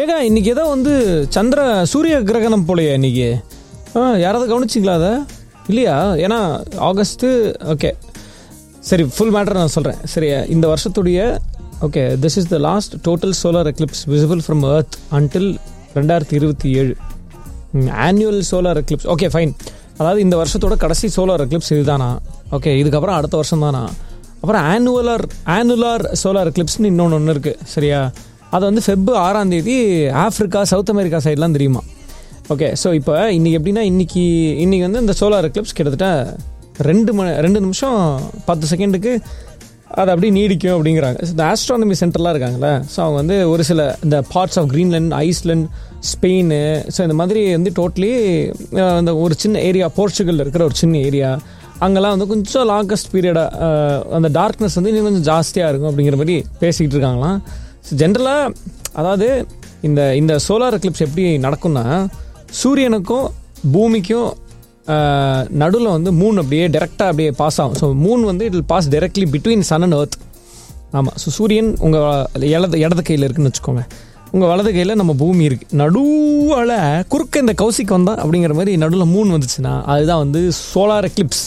ஏங்க இன்னைக்கு ஏதோ வந்து சந்திர சூரிய கிரகணம் போலையே இன்னைக்கு ஆ யாராவது கவனிச்சிங்களா அதை இல்லையா ஏன்னா ஆகஸ்ட்டு ஓகே சரி ஃபுல் மேட்டர் நான் சொல்கிறேன் சரி இந்த வருஷத்துடைய okay this is the last total solar eclipse visible from earth until ரெண்டாயிரத்தி இருபத்தி ஏழு annual solar eclipse okay fine அதாவது இந்த வருஷத்தோட கடைசி சோலார் எக்லிப்ஸ் இதுதானா ஓகே இதுக்கப்புறம் அடுத்த வருஷம் தானா அப்புறம் ஆனுவலர் ஆனுலார் சோலார் எக்லிப்ஸ்னு இன்னொன்று ஒன்று இருக்குது சரியா அது வந்து ஃபெப் ஆறாம் தேதி ஆஃப்ரிக்கா சவுத் அமெரிக்கா சைட்லாம் தெரியுமா ஓகே ஸோ இப்போ இன்றைக்கி எப்படின்னா இன்றைக்கி இன்றைக்கி வந்து இந்த சோலார் எக்லிப்ஸ் கிட்டத்தட்ட ரெண்டு மணி ரெண்டு நிமிஷம் பத்து செகண்டுக்கு அது அப்படியே நீடிக்கும் அப்படிங்கிறாங்க இந்த ஆஸ்ட்ரானமி சென்டர்லாம் இருக்காங்களே ஸோ அவங்க வந்து ஒரு சில இந்த parts of Greenland Iceland Spain so இந்த மாதிரி வந்து டோட்டலி அந்த ஒரு சின்ன ஏரியா போர்ச்சுகல் இருக்கிற ஒரு சின்ன ஏரியா அங்கெல்லாம் வந்து கொஞ்சம் லாங்கஸ்ட் பீரியடாக அந்த டார்க்னஸ் வந்து இன்னும் கொஞ்சம் ஜாஸ்தியாக இருக்கும் அப்படிங்கிற மாதிரி பேசிக்கிட்டு இருக்காங்களாம் ஸோ ஜென்ரலாக அதாவது இந்த இந்த சோலார் எக்லிப்ஸ் எப்படி நடக்கும்னா சூரியனுக்கும் பூமிக்கும் நடுவில் வந்து மூன் அப்படியே டேரெக்டாக அப்படியே பாஸ் ஆகும் ஸோ மூன் வந்து it pass directly between sun and earth ஆமாம் ஸோ சூரியன் உங்கள் இடது இடது கையில் இருக்குன்னு வச்சுக்கோங்க உங்கள் வலது கையில் நம்ம பூமி இருக்குது நடுவில் குறுக்க இந்த கௌசிக்கு வந்தா அப்படிங்கிற மாதிரி நடுவில் மூன் வந்துச்சுன்னா அதுதான் வந்து சோலார் எக்லிப்ஸ்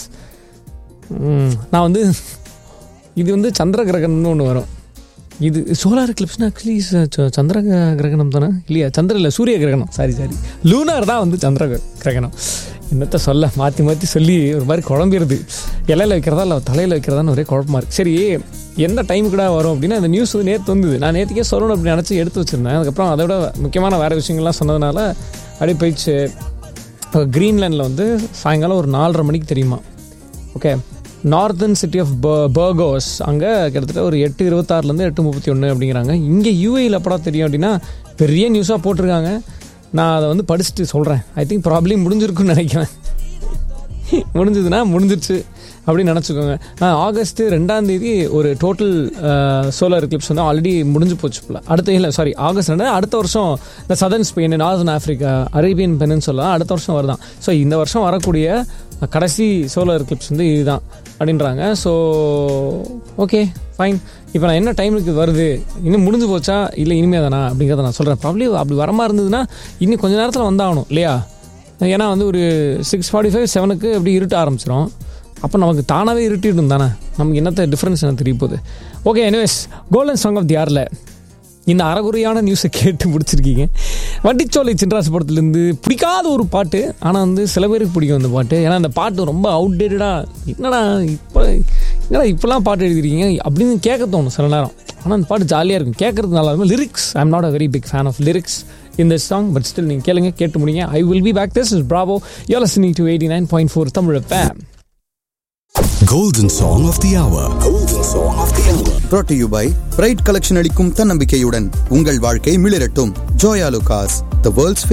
நான் வந்து இது வந்து சந்திர கிரகணம்னு ஒன்று வரும் இது சோலார் எக்லிப்ஸ்னா ஆக்சுவலி சந்திர கிரகணம் தானே இல்லையா சந்திர இல்லை சூரிய கிரகணம் சாரி சாரி லூனார் தான் வந்து சந்திர கிரகணம் என்னத்த சொல்ல மாற்றி மாற்றி சொல்லி ஒரு மாதிரி குழம்பிடுது இலையில வைக்கிறதா இல்லை தலையில் வைக்கிறதான்னு ஒரே குழப்பமா இருக்குது சரி எந்த டைம் கூட வரும் அப்படின்னா அந்த நியூஸ் வந்து நேற்று வந்தது நான் நேற்றுக்கே சொல்லணும் அப்படி நினச்சி எடுத்து வச்சுருந்தேன் அதுக்கப்புறம் அதை விட முக்கியமான வேறு விஷயங்கள்லாம் சொன்னதுனால அப்படியே போயிடுச்சு க்ரீன்லேண்டில் வந்து சாயங்காலம் ஒரு நாலரை மணிக்கு தெரியுமா okay northern city of Burgos அங்கே கிட்டத்தட்ட ஒரு எட்டு இருபத்தாறுலேருந்து எட்டு முப்பத்தி ஒன்று அப்படிங்கிறாங்க இங்கே யூஏயில் எப்படா தெரியும் அப்படின்னா பெரிய நியூஸாக போட்டிருக்காங்க நான் அதை வந்து படிச்சுட்டு சொல்கிறேன் ஐ திங்க் ப்ராப்ளம் முடிஞ்சிருக்குன்னு நினைக்கிறேன் முடிஞ்சதுன்னா முடிஞ்சிருச்சு அப்படின்னு நினச்சிக்கோங்க ஆகஸ்ட் ரெண்டாம் தேதி ஒரு டோட்டல் சோலார் எக்லிப்ஸ் வந்து ஆல்ரெடி முடிஞ்சு போச்சு போல அடுத்த இல்லை சாரி ஆகஸ்ட் ரெண்டு அடுத்த வருஷம் இந்த southern Spain northern Africa Arabian peninsula அடுத்த வருஷம் வருதான் ஸோ இந்த வருஷம் வரக்கூடிய கடைசி சோலார் எக்லிப்ஸ் வந்து இதுதான் அப்படின்றாங்க ஸோ ஓகே ஃபைன் இப்போ நான் என்ன டைமுக்கு வருது இன்னும் முடிஞ்சு போச்சா இல்லை இனிமேல் தானா அப்படிங்கிறத நான் சொல்கிறேன் ப்ராப்ளி அப்படி வரமா இருந்ததுன்னா இன்னும் கொஞ்சம் நேரத்தில் வந்தாகணும் இல்லையா ஏன்னா வந்து ஒரு சிக்ஸ் ஃபார்ட்டி ஃபைவ் செவனுக்கு அப்படி இருட்ட ஆரம்பிச்சிடும் அப்போ நமக்கு தானாகவே இருட்டிடும் தானே நமக்கு என்னத்த டிஃப்ரென்ஸ் எனக்கு தெரிய போகுது okay anyways golden song of the ஆரில் இந்த அறகுறையான நியூஸை கேட்டு முடிச்சிருக்கீங்க வட்டிச்சோலை சின்ராசு படத்துலேருந்து பிடிக்காத ஒரு பாட்டு ஆனால் வந்து சில பேருக்கு பிடிக்கும் அந்த பாட்டு ஏன்னா அந்த பாட்டு ரொம்ப அவுடேட்டடாக என்னடா இப்போ என்னடா இப்போலாம் பாட்டு எழுதிருக்கீங்க அப்படின்னு கேட்க தோணும் சில நேரம் ஆனால் அந்த பாட்டு ஜாலியாக இருக்கும் கேட்கறது நல்லா இருக்கும் lyrics I am not a very big fan of lyrics இந்த சாங் பட் ஸ்டில் நீங்கள் கேளுங்க கேட்டு முடியுங்க I will be back this is Bravo you listening to eighty nine point four Tamil FM Golden Song of the Hour. Golden Song of the Hour. brought to you by Bright Collection அளிக்கும் தன்னம்பிக்கையுடன் உங்கள் வாழ்க்கை மிளிரட்டும் Joya லுகாஸ் the world's